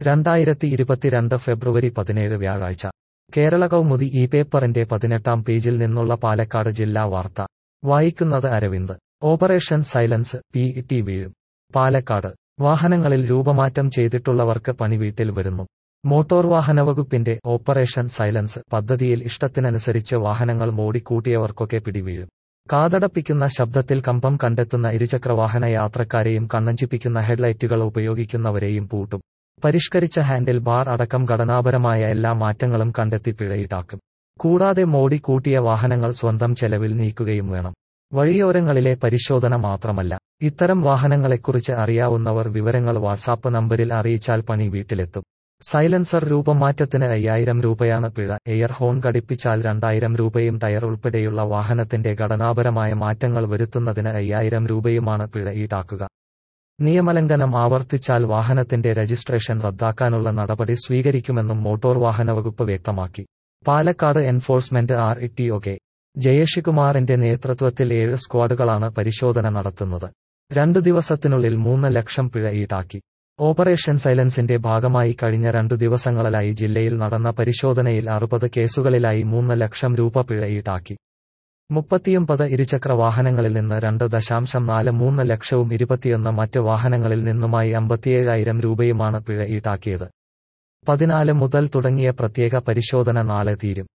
രണ്ടായിരത്തി ഇരുപത്തിരണ്ട് ഫെബ്രുവരി പതിനേഴ് വ്യാഴാഴ്ച കേരള കൗമുദി ഈ പേപ്പറിന്റെ പതിനെട്ടാം പേജിൽ നിന്നുള്ള പാലക്കാട് ജില്ലാ വാർത്ത വായിക്കുന്നത് Aravind operation silence P T വീഴും പാലക്കാട് വാഹനങ്ങളിൽ രൂപമാറ്റം ചെയ്തിട്ടുള്ളവർക്ക് പണി വീട്ടിൽ വരുന്നു മോട്ടോർ വാഹന വകുപ്പിന്റെ ഓപ്പറേഷൻ സൈലൻസ് പദ്ധതിയിൽ ഇഷ്ടത്തിനനുസരിച്ച് വാഹനങ്ങൾ മോടിക്കൂട്ടിയവർക്കൊക്കെ പിടിവീഴും കാതടപ്പിക്കുന്ന ശബ്ദത്തിൽ കമ്പം കണ്ടെത്തുന്ന ഇരുചക്രവാഹന യാത്രക്കാരെയും കണ്ണഞ്ചിപ്പിക്കുന്ന ഹെഡ്ലൈറ്റുകൾ ഉപയോഗിക്കുന്നവരെയും പൂട്ടും പരിഷ്കരിച്ച ഹാൻഡിൽ ബാർ അടക്കം ഘടനാപരമായ എല്ലാ മാറ്റങ്ങളും കണ്ടെത്തി പിഴയിട്ടാക്കും കൂടാതെ മോടി കൂട്ടിയ വാഹനങ്ങൾ സ്വന്തം ചെലവിൽ നീക്കുകയും വേണം വഴിയോരങ്ങളിലെ പരിശോധന മാത്രമല്ല ഇത്തരം വാഹനങ്ങളെക്കുറിച്ച് അറിയാവുന്നവർ വിവരങ്ങൾ വാട്സാപ്പ് നമ്പരിൽ അറിയിച്ചാൽ പണി വീട്ടിലെത്തും സൈലൻസർ രൂപമാറ്റത്തിന് അയ്യായിരം രൂപയാണ് പിഴ എയർ ഹോൺ ഘടിപ്പിച്ചാൽ രണ്ടായിരം രൂപയും ടയർ ഉൾപ്പെടെയുള്ള വാഹനത്തിന്റെ ഘടനാപരമായ മാറ്റങ്ങൾ വരുത്തുന്നതിന് അയ്യായിരം രൂപയുമാണ് പിഴ ഈടാക്കുക നിയമലംഘനം ആവർത്തിച്ചാൽ വാഹനത്തിന്റെ രജിസ്ട്രേഷൻ റദ്ദാക്കാനുള്ള നടപടി സ്വീകരിക്കുമെന്നും മോട്ടോർ വാഹന വകുപ്പ് വ്യക്തമാക്കി Palakkad enforcement R T O K ജയേഷികുമാറിന്റെ നേതൃത്വത്തിൽ ഏഴ് സ്ക്വാഡുകളാണ് പരിശോധന നടത്തുന്നത് രണ്ടു ദിവസത്തിനുള്ളിൽ മൂന്ന് ലക്ഷം പിഴ ഈടാക്കി ഓപ്പറേഷൻ സൈലൻസിന്റെ ഭാഗമായി കഴിഞ്ഞ രണ്ടു ദിവസങ്ങളിലായി ജില്ലയിൽ നടന്ന പരിശോധനയിൽ അറുപത് കേസുകളിലായി മൂന്ന് ലക്ഷം രൂപ പിഴ ഈടാക്കി മുപ്പത്തിയൊമ്പത് ഇരുചക്ര വാഹനങ്ങളിൽ നിന്ന് രണ്ട് ദശാംശം നാല് മൂന്ന് ലക്ഷവും ഇരുപത്തിയൊന്ന് മറ്റ് വാഹനങ്ങളിൽ നിന്നുമായി അമ്പത്തിയേഴായിരം രൂപയുമാണ് പിഴ ഈടാക്കിയത് പതിനാല് മുതൽ തുടങ്ങിയ പ്രത്യേക പരിശോധന നാളെ തീരും